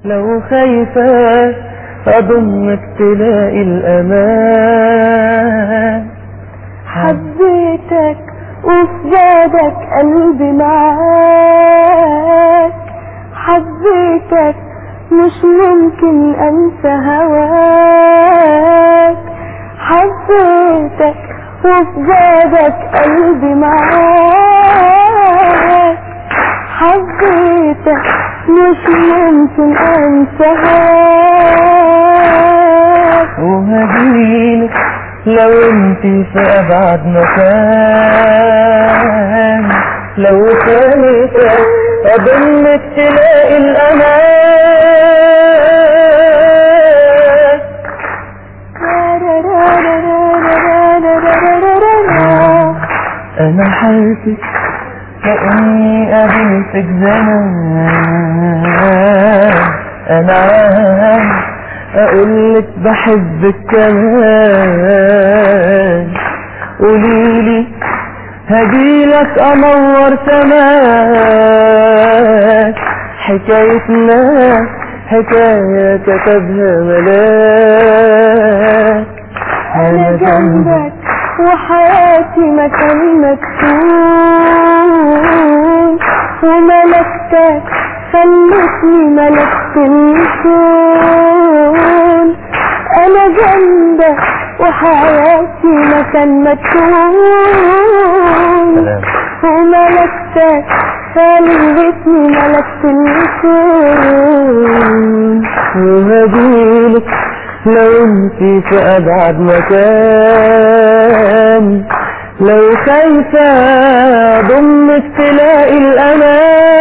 لو خايفة أضمك تلاقي الأمان حبيتك وفي جادك قلبي معاك حبيتك مش ممكن انسى هواك حبيتك وفي جادك قلبي معاك حبيتك مش ممكن انسى هواك وهجيلك لو انتي في أبعد مكان لو خايفة أضمك تلاقي الأمان أنا حاسس كأني قابلتك زمان أنا عايز أقولك بحبك كمان قوليلي هجيلك أنور سماك حكايتنا حكاية كتبها ملاك انا جنبك وحياتي مكان مكتوب وملكتك خلتني ملكت الكون انا جنبك وحياتي مكان مكتوب سلام وملكتك خلتني ملكت الكون وهجيلك لو انتي في ابعد مكان لو خايفة ضمك تلاقي الامان